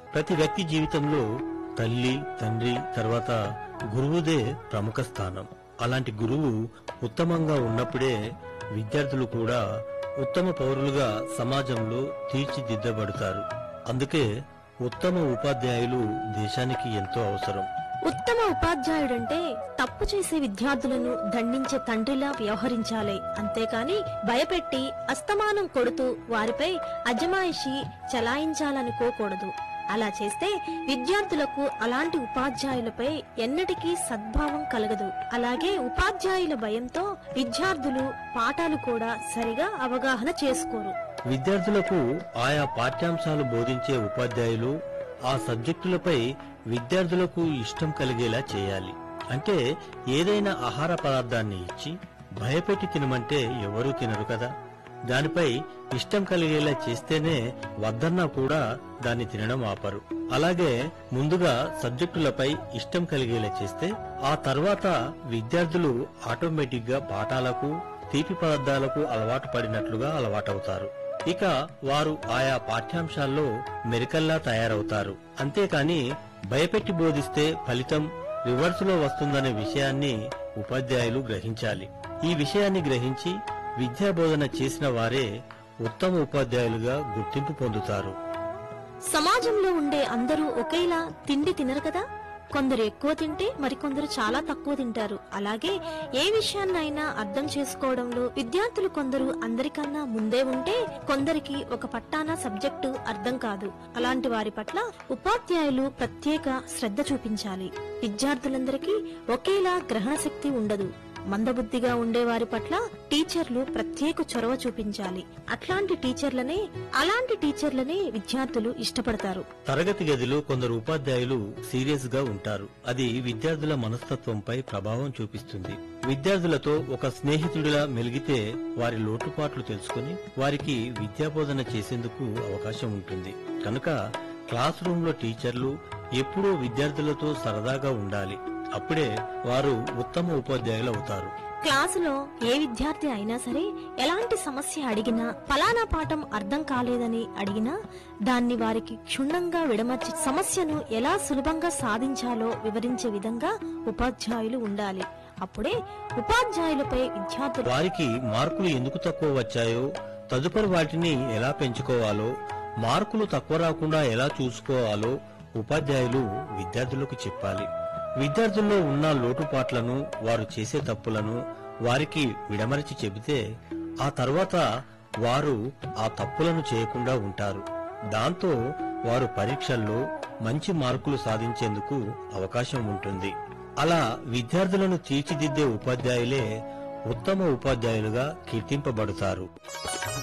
ప్రతి వ్యక్తి జీవితంలో తల్లి తండ్రి తర్వాత గురువుదే ప్రముఖ స్థానం అలాంటి గురువు ఉత్తమంగా ఉన్నప్పుడే విద్యార్థులు కూడా ఉత్తమ పౌరులుగా సమాజంలో తీర్చిదిద్దబడతారు అందుకే ఉత్తమ ఉపాధ్యాయులు దేశానికి ఎంతో అవసరం ఉత్తమ ఉపాధ్యాయుడంటే తప్పు చేసే విద్యార్థులను దండించే తండ్రిలా వ్యవహరించాలి అంతేకాని భయపెట్టి అస్తమానం కొడుతూ వారిపై అజమాయిషి చలాయించాలనుకోకూడదు అలా చేస్తే విద్యార్థులకు అలాంటి ఉపాధ్యాయులపై ఎన్నటికీ సద్భావం కలగదు అలాగే ఉపాధ్యాయుల భయంతో విద్యార్థులు పాఠాలు కూడా సరిగా అవగాహన చేసుకోరు విద్యార్థులకు ఆయా పాఠ్యాంశాలు బోధించే ఉపాధ్యాయులు ఆ సబ్జెక్టులపై విద్యార్థులకు ఇష్టం కలిగేలా చేయాలి అంటే ఏదైనా ఆహార పదార్థాన్ని ఇచ్చి భయపెట్టి తినమంటే ఎవరూ తినరు కదా దానిపై ఇష్టం కలిగేలా చేస్తేనే వద్దన్నా కూడా దాన్ని తినడం ఆపరు అలాగే ముందుగా సబ్జెక్టులపై ఇష్టం కలిగేలా చేస్తే ఆ తర్వాత విద్యార్థులు ఆటోమేటిక్ గా పాఠాలకు తీపి పదార్థాలకు అలవాటు పడినట్లుగా అలవాటవుతారు ఇక వారు ఆయా పాఠ్యాంశాల్లో మెరికల్లా తయారవుతారు అంతేకాని భయపెట్టి బోధిస్తే ఫలితం రివర్స్ లో వస్తుందనే విషయాన్ని ఉపాధ్యాయులు గ్రహించాలి ఈ విషయాన్ని గ్రహించి విద్యా బోధన చేసిన వారే ఉత్తమ ఉపాధ్యాయులుగా గుర్తింపు పొందుతారు సమాజంలో ఉండే అందరూ ఒకేలా తిండి తినరు కదా కొందరు ఎక్కువ తింటే మరికొందరు చాలా తక్కువ తింటారు అలాగే ఏ విషయాన్నైనా అర్థం చేసుకోవడంలో విద్యార్థులు కొందరు అందరికన్నా ముందే ఉంటే కొందరికి ఒక పట్టాన సబ్జెక్టు అర్థం కాదు అలాంటి వారి పట్ల ఉపాధ్యాయులు ప్రత్యేక శ్రద్ధ చూపించాలి విద్యార్థులందరికీ ఒకేలా గ్రహణ శక్తి ఉండదు మందబుద్ధిగా ఉండే వారి పట్ల టీచర్లు ప్రత్యేక చొరవ చూపించాలి అట్లాంటి టీచర్లనే అలాంటి టీచర్లనే విద్యార్థులు ఇష్టపడతారు తరగతి గదిలో కొందరు ఉపాధ్యాయులు సీరియస్ గా ఉంటారు అది విద్యార్థుల మనస్తత్వంపై ప్రభావం చూపిస్తుంది విద్యార్థులతో ఒక స్నేహితుడిలా మెలిగితే వారి లోటుపాట్లు తెలుసుకుని వారికి విద్యాబోధన చేసేందుకు అవకాశం ఉంటుంది కనుక క్లాస్ రూమ్ లో టీచర్లు ఎప్పుడూ విద్యార్థులతో సరదాగా ఉండాలి అప్పుడే వారు ఉత్తమ ఉపాధ్యాయులు అవుతారు క్లాసులో ఏ విద్యార్థి అయినా సరే ఎలాంటి సమస్య అడిగినా ఫలానా పాఠం అర్థం కాలేదని అడిగినా దాన్ని వారికి క్షుణ్ణంగా విడమర్చి సమస్యను ఎలా సులభంగా సాధించాలో వివరించే విధంగా ఉపాధ్యాయులు ఉండాలి అప్పుడే ఉపాధ్యాయులపై విద్యార్థులు వారికి మార్కులు ఎందుకు తక్కువ వచ్చాయో తదుపరి వాటిని ఎలా పెంచుకోవాలో మార్కులు తక్కువ రాకుండా ఎలా చూసుకోవాలో ఉపాధ్యాయులు విద్యార్థులకు చెప్పాలి విద్యార్థుల్లో ఉన్న లోటుపాట్లను వారు చేసే తప్పులను వారికి విడమరిచి చెబితే ఆ తర్వాత వారు ఆ తప్పులను చేయకుండా ఉంటారు దాంతో వారు పరీక్షల్లో మంచి మార్కులు సాధించేందుకు అవకాశం ఉంటుంది అలా విద్యార్థులను తీర్చిదిద్దే ఉపాధ్యాయులే ఉత్తమ ఉపాధ్యాయులుగా కీర్తింపబడతారు